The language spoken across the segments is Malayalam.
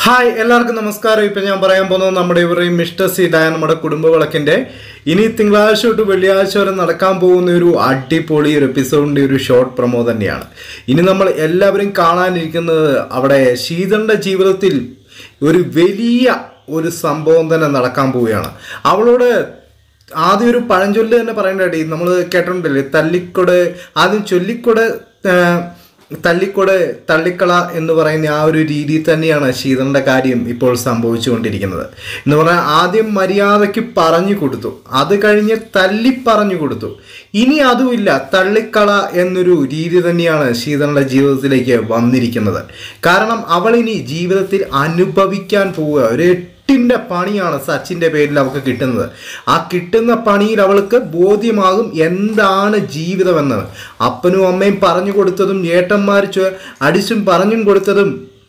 ഹായ് എല്ലാവർക്കും നമസ്കാരം ഇപ്പം ഞാൻ പറയാൻ പോകുന്നത് നമ്മുടെ ഇവരെയും മിസ്റ്റർ സീതായ നമ്മുടെ കുടുംബ വിളക്കിൻ്റെ ഇനി തിങ്കളാഴ്ച തൊട്ട് വെള്ളിയാഴ്ച വരെ നടക്കാൻ പോകുന്ന ഒരു അടിപൊളി ഒരു എപ്പിസോഡിൻ്റെ ഒരു ഷോർട്ട് പ്രൊമോ തന്നെയാണ് ഇനി നമ്മൾ എല്ലാവരും കാണാനിരിക്കുന്നത് അവിടെ ശീതളിൻ്റെ ജീവിതത്തിൽ ഒരു വലിയ ഒരു സംഭവം തന്നെ നടക്കാൻ പോവുകയാണ് അവളോട് ആദ്യം ഒരു പഴഞ്ചൊല്ല് തന്നെ പറയേണ്ടടി നമ്മൾ കേട്ടിട്ടുണ്ടല്ലേ തല്ലിക്കൊട് ആദ്യം ചൊല്ലിക്കൊട് ആ, തല്ലിക്കൊട് തള്ളിക്കള എന്ന് പറയുന്ന ആ ഒരു രീതിയിൽ തന്നെയാണ് ശീതളിൻ്റെ കാര്യം ഇപ്പോൾ സംഭവിച്ചുകൊണ്ടിരിക്കുന്നത് എന്ന് പറഞ്ഞാൽ ആദ്യം മര്യാദയ്ക്ക് പറഞ്ഞു കൊടുത്തു അത് കഴിഞ്ഞ് തല്ലി പറഞ്ഞു കൊടുത്തു ഇനി അതുമില്ല തള്ളിക്കള എന്നൊരു രീതി തന്നെയാണ് ശീതളിൻ്റെ ജീവിതത്തിലേക്ക് വന്നിരിക്കുന്നത് കാരണം അവളിനി ജീവിതത്തിൽ അനുഭവിക്കാൻ പോവുക ഒരു എട്ടിൻ്റെ പണിയാണ് സച്ചിൻ്റെ പേരിൽ അവൾക്ക് കിട്ടുന്നത് ആ കിട്ടുന്ന പണിയിൽ അവൾക്ക് ബോധ്യമാകും എന്താണ് ജീവിതമെന്ന് അപ്പനും അമ്മയും പറഞ്ഞു കൊടുത്തതും ഏട്ടന്മാർ ചൊ- അടിച്ചും പറഞ്ഞും കൊടുത്തതും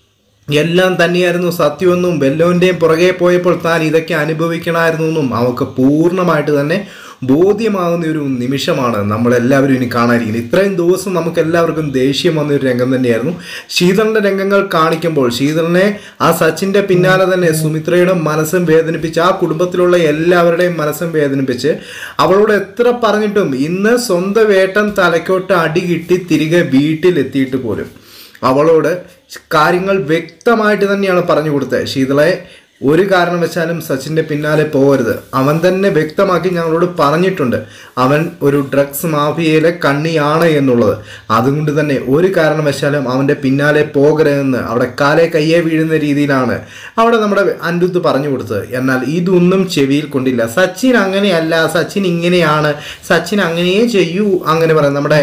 എല്ലാം തന്നെയായിരുന്നു സത്യമെന്നും വെല്ലോൻ്റെയും പുറകെ പോയപ്പോൾ താൻ ഇതൊക്കെ അനുഭവിക്കണമായിരുന്നു എന്നും അവൾക്ക് പൂർണ്ണമായിട്ട് തന്നെ ബോധ്യമാകുന്ന ഒരു നിമിഷമാണ് നമ്മളെല്ലാവരും ഇനി കാണാനിരിക്കുന്നത് ഇത്രയും ദിവസം നമുക്ക് എല്ലാവർക്കും ദേഷ്യം വന്ന ഒരു രംഗം തന്നെയായിരുന്നു ശീതളിൻ്റെ രംഗങ്ങൾ കാണിക്കുമ്പോൾ ശീതളിനെ ആ സച്ചിൻ്റെ പിന്നാലെ തന്നെ സുമിത്രയുടെ മനസ്സും വേദനിപ്പിച്ച് ആ കുടുംബത്തിലുള്ള എല്ലാവരുടെയും മനസ്സും വേദനിപ്പിച്ച് അവളോട് എത്ര പറഞ്ഞിട്ടും ഇന്ന് സ്വന്തം വേട്ടൻ തലക്കോട്ട് അടി കിട്ടി തിരികെ വീട്ടിലെത്തിയിട്ട് പോലും അവളോട് കാര്യങ്ങൾ വ്യക്തമായിട്ട് തന്നെയാണ് പറഞ്ഞു കൊടുത്തത് ശീതളെ ഒരു കാരണവശാലും സച്ചിൻ്റെ പിന്നാലെ പോകരുത് അവൻ തന്നെ വ്യക്തമാക്കി ഞങ്ങളോട് പറഞ്ഞിട്ടുണ്ട് അവൻ ഒരു ഡ്രഗ്സ് മാഫിയയിലെ കണ്ണിയാണ് എന്നുള്ളത് അതുകൊണ്ട് തന്നെ ഒരു കാരണവശാലും അവൻ്റെ പിന്നാലെ പോകരുതെന്ന് അവിടെ കാലെ കയ്യെ വീഴുന്ന രീതിയിലാണ് അവിടെ നമ്മുടെ അനിരുദ്ധ് പറഞ്ഞു കൊടുത്തത് എന്നാൽ ഇതൊന്നും ചെവിയിൽ കൊണ്ടില്ല സച്ചിൻ അങ്ങനെയല്ല സച്ചിൻ ഇങ്ങനെയാണ് സച്ചിൻ അങ്ങനെയേ ചെയ്യൂ അങ്ങനെ പറയാം നമ്മുടെ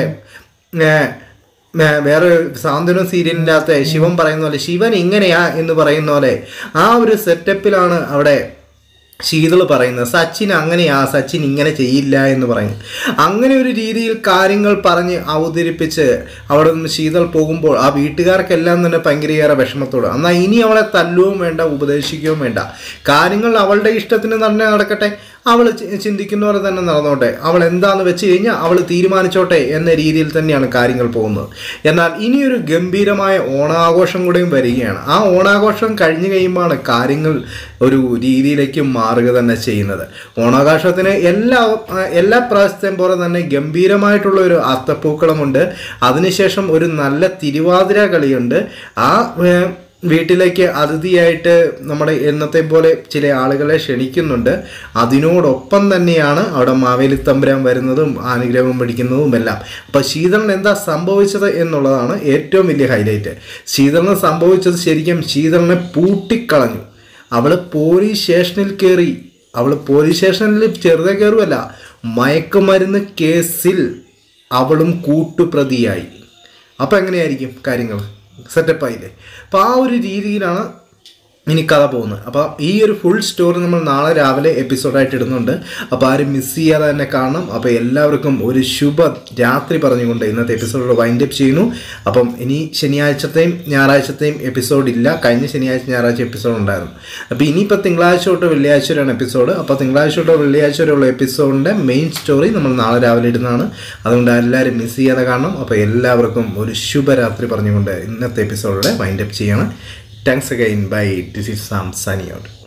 ഏർ, ഏർ, വേറെ സാന്ത്വനം സീരിയലിൻ്റെ അകത്ത് ശിവൻ പറയുന്ന പോലെ ശിവൻ ഇങ്ങനെയാ എന്ന് പറയുന്ന പോലെ ആ ഒരു സെറ്റപ്പിലാണ് അവിടെ ശീതൾ പറയുന്നത് സച്ചിൻ അങ്ങനെയാ സച്ചിൻ ഇങ്ങനെ ചെയ്യില്ല എന്ന് പറയും അങ്ങനെ ഒരു രീതിയിൽ കാര്യങ്ങൾ പറഞ്ഞ് അവതരിപ്പിച്ച് അവിടെ നിന്ന് ശീതൾ പോകുമ്പോൾ ആ വീട്ടുകാർക്കെല്ലാം തന്നെ ഭയങ്കരയേറെ വിഷമത്തോട് എന്നാൽ ഇനി അവളെ തല്ലുകയും വേണ്ട ഉപദേശിക്കുകയും വേണ്ട കാര്യങ്ങൾ അവളുടെ ഇഷ്ടത്തിന് തന്നെ നടക്കട്ടെ അവൾ ചിന്തിക്കുന്ന പോലെ തന്നെ നടന്നോട്ടെ അവൾ എന്താന്ന് വെച്ച് കഴിഞ്ഞാൽ അവൾ തീരുമാനിച്ചോട്ടെ എന്ന രീതിയിൽ തന്നെയാണ് കാര്യങ്ങൾ പോകുന്നത് എന്നാൽ ഇനിയൊരു ഗംഭീരമായ ഓണാഘോഷം കൂടെയും വരികയാണ് ആ ഓണാഘോഷം കഴിഞ്ഞു കഴിയുമ്പോഴാണ് കാര്യങ്ങൾ ഒരു രീതിയിലേക്ക് മാറുക തന്നെ ചെയ്യുന്നത് ഓണാഘോഷത്തിന് എല്ലാ എല്ലാ പ്രാവശ്യത്തെയും പോലെ തന്നെ ഗംഭീരമായിട്ടുള്ള ഒരു അത്തപ്പൂക്കളമുണ്ട് അതിനുശേഷം ഒരു നല്ല തിരുവാതിര കളിയുണ്ട് ആ ഏർ, വീട്ടിലേക്ക് അതിഥിയായിട്ട് നമ്മുടെ എന്നത്തെ പോലെ ചില ആളുകളെ ക്ഷണിക്കുന്നുണ്ട് അതിനോടൊപ്പം തന്നെയാണ് അവിടെ മാവേലി തമ്പുരാൻ വരുന്നതും അനുഗ്രഹം പഠിക്കുന്നതും എല്ലാം അപ്പോൾ ശീതളൻ എന്താ സംഭവിച്ചത് എന്നുള്ളതാണ് ഏറ്റവും വലിയ ഹൈലൈറ്റ് ശീതളിന് സംഭവിച്ചത് ശരിക്കും ശീതളിനെ പൂട്ടിക്കളഞ്ഞു അവൾ പോലീസ് സ്റ്റേഷനിൽ കയറി അവൾ പോലീസ് സ്റ്റേഷനിൽ ചെറുതെ കയറുമല്ല മയക്കുമരുന്ന് കേസിൽ അവളും കൂട്ടുപ്രതിയായി അപ്പോൾ എങ്ങനെയായിരിക്കും കാര്യങ്ങൾ സെറ്റപ്പായില്ലേ അപ്പോൾ ആ ഒരു രീതിയിലാണ് ഇനി കഥ പോകുന്നത് അപ്പോൾ ഈ ഒരു ഫുൾ സ്റ്റോറി നമ്മൾ നാളെ രാവിലെ എപ്പിസോഡായിട്ട് ഇടുന്നുണ്ട് അപ്പോൾ ആരും മിസ് ചെയ്യാതെ തന്നെ കാണണം അപ്പോൾ എല്ലാവർക്കും ഒരു ശുഭ രാത്രി പറഞ്ഞുകൊണ്ട് ഇന്നത്തെ എപ്പിസോഡ് വൈൻഡ് അപ്പ് ചെയ്യുന്നു അപ്പം ഇനി ശനിയാഴ്ചത്തെയും ഞായറാഴ്ചത്തെയും എപ്പിസോഡ് ഇല്ല കഴിഞ്ഞ ശനിയാഴ്ച ഞായറാഴ്ച എപ്പിസോഡ് ഉണ്ടായിരുന്നു അപ്പോൾ ഇനിയിപ്പോൾ തിങ്കളാഴ്ച തൊട്ട് വെള്ളിയാഴ്ച വരെയാണ് എപ്പിസോഡ് അപ്പോൾ തിങ്കളാഴ്ച തൊട്ട് വെള്ളിയാഴ്ച വരെയുള്ള എപ്പിസോഡിൻ്റെ മെയിൻ സ്റ്റോറി നമ്മൾ നാളെ രാവിലെ ഇടുന്നതാണ് അതുകൊണ്ട് എല്ലാവരും മിസ് ചെയ്യാതെ കാണണം അപ്പോൾ എല്ലാവർക്കും ഒരു ശുഭരാത്രി പറഞ്ഞുകൊണ്ട് ഇന്നത്തെ എപ്പിസോഡിലെ വൈൻഡ് അപ്പ് ചെയ്യണം thanks again bye this is Sam സനിയോട്